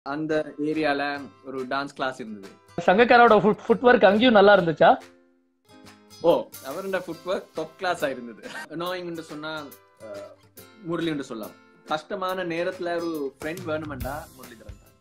அந்த ஏரியால ஒரு டான்ஸ் கிளாஸ் இருந்தது சங்கக்காரோட ஃபுட் ஃபுட் ஒர்க் அங்கேயும் நல்லா இருந்துச்சா ஓ அவருடைய ஃபுட் ஒர்க் டாப் கிளாஸ் ஆயிருந்தது நோயிங் சொன்னா அஹ், முரளி என்று சொல்லலாம் கஷ்டமான நேரத்துல ஒரு ஃப்ரெண்ட் வேணுமெண்டா முரளிதரன் தான்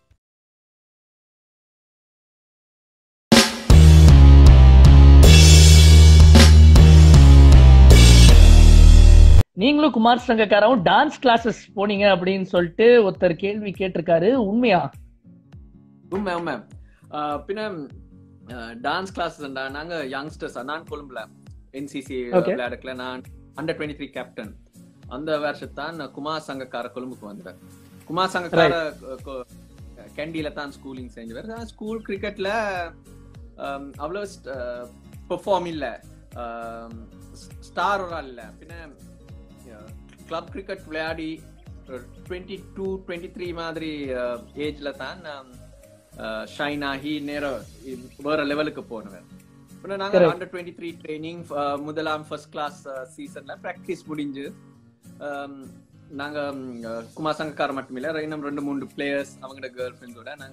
நீங்களும் குமார் சங்கக்காராவும் டான்ஸ் கிளாஸஸ் போனீங்க அப்படின்னு சொல்லிட்டு ஒருத்தர் கேள்வி கேட்டிருக்காரு உண்மையா உண்மை உண்மை அஹ், பின்ன டான்ஸ் கிளாஸ் நாங்க யங்ஸ்டர்ஸ் நான் கொழும்புல என்சிசி Okay. விளையாடக்கல நான் அண்டர் டுவெண்ட்டி த்ரீ கேப்டன் அந்த வருஷத்தான் குமார் சங்கக்கார கொழும்புக்கு வந்தேன் குமார் சங்கக்கார கேண்டியில தான் ஸ்கூலிங் செஞ்சவர் ஸ்கூல் கிரிக்கெட்ல அவ்வளோ பெர்ஃபார்ம் இல்ல ஸ்டார் ஒரு ஆள் இல்ல பின்ன கிளப் கிரிக்கெட் விளையாடி டுவெண்ட்டி டூ டுவெண்ட்டி த்ரீ மாதிரி ஏஜ்ல தான் ஷைன் ஆகி நேரம் வேற லெவலுக்கு போனவர் பின்ன நாங்க Correct. Under twenty three training முதலாம் ஃபர்ஸ்ட் கிளாஸ் சீசன்ல ப்ராக்டிஸ் முடிஞ்சு um, நாங்க ம், அஹ், குமார் சங்கக்கார மட்டும் இல்ல இன்னும் ரெண்டு மூணு பிளேயர்ஸ் அவங்களோட கேர்ள் ஃப்ரெண்ட்ஸோட நாங்க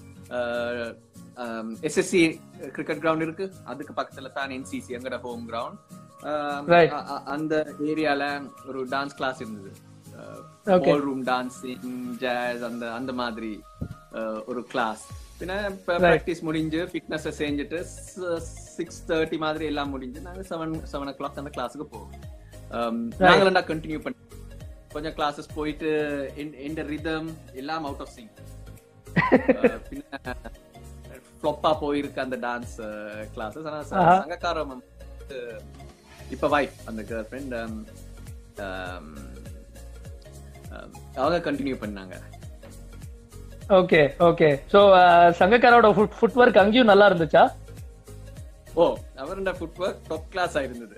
எஸ்எஸ்சி கிரிக்கெட் கிரவுண்ட் இருக்கு அதுக்கு பக்கத்துல தான் என்சிசி எங்களோட ஹோம் கிரவுண்ட் Right. அந்த ஏரியால ஒரு டான்ஸ் கிளாஸ் இருந்தது Okay. Ballroom dancing jazz அந்த அந்த மாதிரி அஹ், ஒரு கிளாஸ் பின்ன Right. ப்ராக்டிஸ் முடிஞ்சு ஃபிட்னஸ் செஞ்சுட்டு சிக்ஸ் தேர்ட்டி மாதிரி எல்லாம் முடிஞ்சு நாங்க செவன் செவன் ஓ கிளாக் அந்த கிளாஸுக்கு போவோம் நாங்களா கண்டினியூ பண்ணி கொஞ்சம் கிளாஸஸ் போயிட்டு இந்த ரிதம் எல்லாம் அவுட் ஆஃப் சிங் பின்ன ஃப்ளொப்பா போயிருக்கு அந்த டான்ஸ் கிளாஸஸ் ஆனா ச- ஆஹா. சங்கக்காரம் வந்து இப்ப வைஃப் அந்த கேர்ள் ஃப்ரெண்ட் அவங்க கண்டினியூ பண்ணாங்க ஓகே ஓகே ஸோ சங்கக்காரோட ஃபுட் ஃபுட் ஒர்க் அங்கேயும் நல்லா இருந்துச்சா ஓ அவருடைய ஃபுட் ஒர்க் டாப் கிளாஸ் ஆயிருந்தது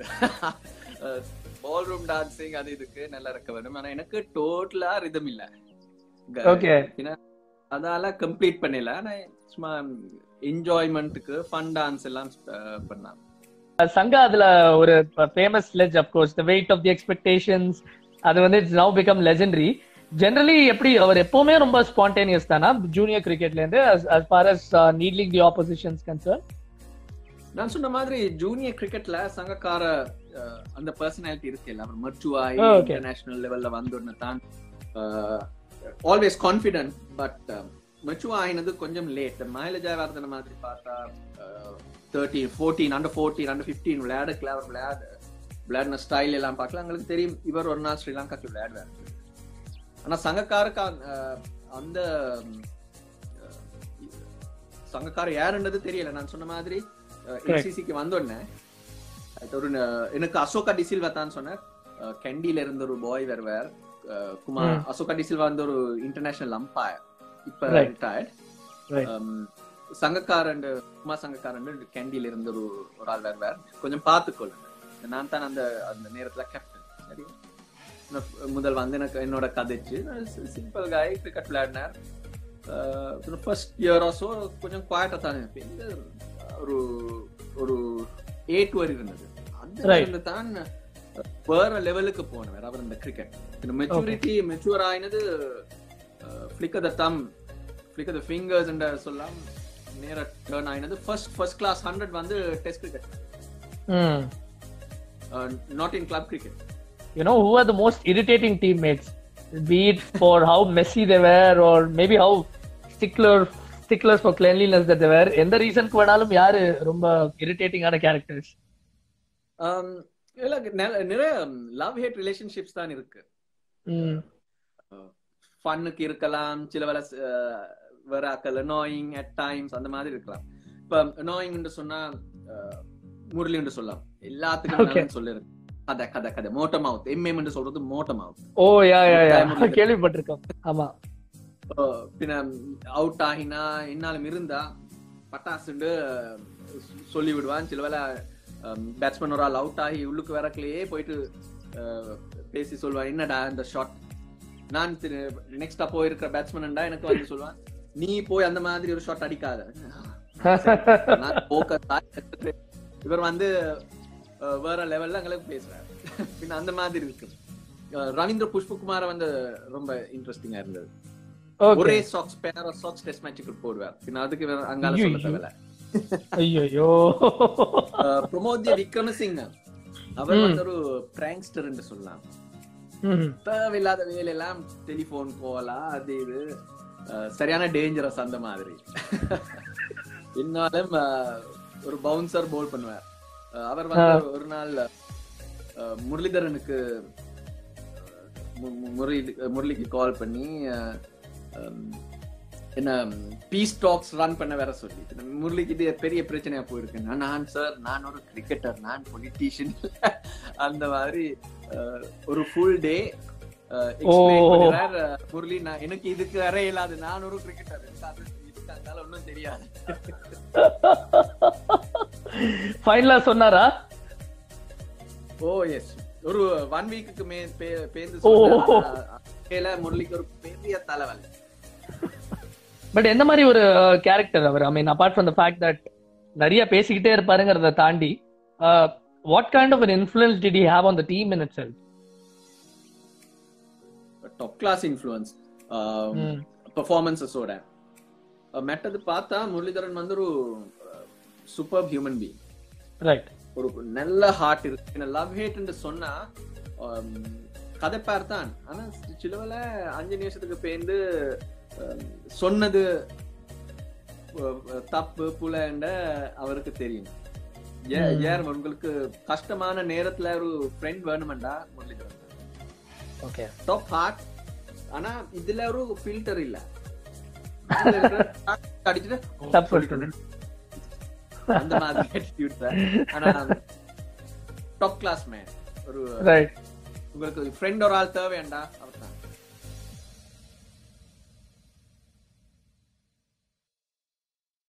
பால் ரூம் டான்சிங் அது இதுக்கு நல்லா இருக்க வேணும் ஆனா எனக்கு டோட்டலா ரிதம் இல்ல க- Okay. பின்ன அதால கம்ப்ளீட் பண்ணல ஆனா சும்மா என்ஜாய்மெண்ட்டுக்கு ஃபன் டான்ஸ் எல்லாம் அஹ், பண்ணாங்க சங்கா அதுல ஒரு famous leg of course the weight of the expectations அது வந்து it's now become legendary generally எப்படி அவர் எப்பவுமே ரொம்ப ஸ்பான்டேனியஸ் தானா ஜூனியர் கிரிக்கெட்ல இருந்து as far as uh, needling the oppositions concerned நான் சொன்ன மாதிரி ஜூனியர் கிரிக்கெட்ல சங்கக்கார அஹ், அந்த பர்சனாலிட்டி இருக்கு இல்ல அவர் மர்ச்சுவாய் Oh, okay. இன்டர்நேஷனல் லெவல்ல வந்தோன்னு தான் ஆல்வேஸ் கான்ஃபிடென்ட் பட் மெச்சுவா ஆயினது கொஞ்சம் லேட் மயில ஜெயவர்தன மாதிரி பார்த்தா thirteen fourteen under fourteen under fifteen விளையாடுக்கல அவர் விளையாடு விளையாடின ஸ்டைல் எல்லாம் பார்க்கலாம் எங்களுக்கு தெரியும் இவர் ஒரு நாள் ஸ்ரீலங்காக்கு விளையாடுவார் ஆனா சங்கக்காருக்கு அஹ், அந்த அஹ், சங்கக்கார யாருன்றது தெரியல நான் சொன்ன மாதிரி என்சிசிக்கு வந்தோடனே அது ஒரு ந- எனக்கு அசோகா டிசில்வா தான் சொன்னேன் கெண்டில இருந்த ஒரு பாய் வருவார் அஹ், குமார் ம். அசோகா டிசில்வா வந்து ஒரு இன்டர்நேஷனல் அம்பையர் இப்ப Right. Retired Right. Sangakkara Kumar Sangakkara கெண்டில இருந்த ஒரு ஒரு ஆள் வருவார் கொஞ்சம் பார்த்துக்கொள்ளுங்க நான் தான் அந்த அந்த நேரத்துல கேப்டன் சரி நான் முதல் வந்து எனக்கு என்னோட கதைச்சு சிம்பிள் காய் கிரிக்கெட் விளையாடினார் ஃபர்ஸ்ட் இயர் ஆசோ கொஞ்சம் குவாய்ட்டா தான் இருப்பேன். இந்த ஒரு ஒரு எயிட் வரை இருந்தது அந்த Right. level தான் வேற லெவலுக்கு போனவர் அவர் இந்த கிரிக்கெட் இந்த மெச்சூரிட்டி மெச்சூர் ஆயினது flick the thumb flick the fingers என்ற சொல்லலாம் நேர டேர்ன் ஆயினது ஃபர்ஸ்ட் ஃபர்ஸ்ட் கிளாஸ் ஹண்ட்ரட் வந்து test cricket Hmm. Not in club cricket you know who are the most irritating teammates be it for how messy they were or maybe how stickler sticklers for cleanliness that they were எந்த ரீசனுக்கு வேணாலும் யாரு ரொம்ப இரிட்டேட்டிங்கான characters இல்ல நெ- நிறைய love had relationships தான் இருக்கு ஃபன்னுக்கு இருக்கலாம் சில வேலை வேற ஆக்கல் அனாயிங் அட் டைம்ஸ் அந்த மாதிரி இருக்கலாம் இப்ப அனாயிங் சொன்னா அஹ், முரளி என்று சொல்லலாம் எல்லாத்துக்கும் Okay. நான் சொல்லிருக்கேன் கதை கதை கதை மோட்ட மவுத் எம்எம் என்று சொல்றது மோட்ட மவுத் ஓ யா யா யா Time இருக்கு. கேள்விப்பட்டிருக்கோம் ஆமா பின்ன அவுட் ஆகினா என்னாலும் இருந்தா பட்டாசுண்டு சொல்லி விடுவான் சில வேளை பேட்ஸ்மேன் ஒரு ஆள் அவுட் ஆகி உள்ளுக்கு வரக்குலயே போயிட்டு அஹ், பேசி சொல்லுவான் என்னடா இந்த ஷாட் நான் நெக்ஸ்டா போயிருக்கிற பேட்ஸ்மேன்டா எனக்கு வந்து சொல்லுவான் நீ போய் அந்த மாதிரி ஒரு ஷாட் அடிக்காத நான் focus ஆ- இவர் வந்து அஹ், வேற லெவல்ல எங்களுக்கு பேசுறாரு பின்ன அந்த மாதிரி இருக்கு அஹ், ரவீந்திர புஷ்பகுமார வந்து ரொம்ப இன்ட்ரெஸ்டிங்கா இருந்தது ஓகே ஒரே socks pair of socks test மேட்சுக்கு போடுவார் பின்ன அதுக்கு வேற அங்கால ஐயோ, சொல்ல ஐயோ. தேவையில்ல ஐயோ பிரமோத் விக்ரமசிங்க அவர் ம். வந்து ஒரு பிராங்ஸ்டர் என்று சொல்லலாம் தேவையில்லாத வேலையெல்லாம் டெலிபோன் போலா அது இது அஹ், சரியான டேஞ்சரஸ் அந்த மாதிரி இருந்தாலும் அஹ், ஒரு பவுன்சர் போல் பண்ணுவார் அஹ், அவர் வந்து ஒரு நாள் அஹ், முரளிதரனுக்கு மு- மு- முரளி முரளிக்கு கால் பண்ணி அஹ், ஹம், என்ன பீஸ் டாக்ஸ் ரன் பண்ண வேற சொல்லி இந்த முரளிக்கு இது பெரிய பிரச்சனையா போயிருக்கு நான் நான் சார் நான் ஒரு கிரிக்கெட்டர் நான் பொலிட்டீஷியன் அந்த மாதிரி அஹ், ஒரு ஃபுல் டே ஓ. முரளி நான் எனக்கு இதுக்கு வர இல்லாது நான் ஒரு கிரிக்கெட்டர் எனக்கு அது இதுக்கு அதனால ஒன்றும் தெரியாது ஃபைனலா சொன்னாரா ஓ எஸ் ஒரு ஒன் வீக்குக்கு மே பே- பேந்து ஓ. சொன்ன முரளிக்கு ஒரு பெரிய தலைவலி பட் எந்த மாதிரி ஒரு கேரக்டர் அவர் I mean apart from the fact that நிறைய பேசிக்கிட்டே இருப்பாருங்கிறத தாண்டி what kind of an influence did he have on the team in itself top class influence ம். பெர்ஃபார்மன்ஸஸோட மெட்டது பார்த்தா முரளிதரன் வந்து ஒரு சூப்பர் ஹியூமன் பீங் ரைட் ஒரு நல்ல ஹார்ட் இருக்கு லவ் ஹேட்னு சொன்னா ஆம், கதைப்பார் தான் ஆனா சிலவல அஞ்சு நிமிஷத்துக்கு பேர்ந்து ஆம், சொன்னது அஹ், தப்பு புலண்ட அவருக்கு தெரியும் ஏ- ம். ஏன் உங்களுக்கு கஷ்டமான நேரத்துல ஒரு ஃப்ரெண்ட் வேணுமெண்டா முரளிதரன் ஓகே டாப் ஹார்ட் ஆனா இதுல ஒரு ஃபில்டர் இல்ல இதுல இருக்கிற அடிச்சுட்டு ஓ, தப்பு. சொல்லிட்டேன். அந்த மாதிரி attitude தான். ஆனா டாப் கிளாஸ் மேன் ஒரு ரைட் உங்களுக்கு ஃப்ரெண்ட் ஒரு ஆள் தேவையாண்டா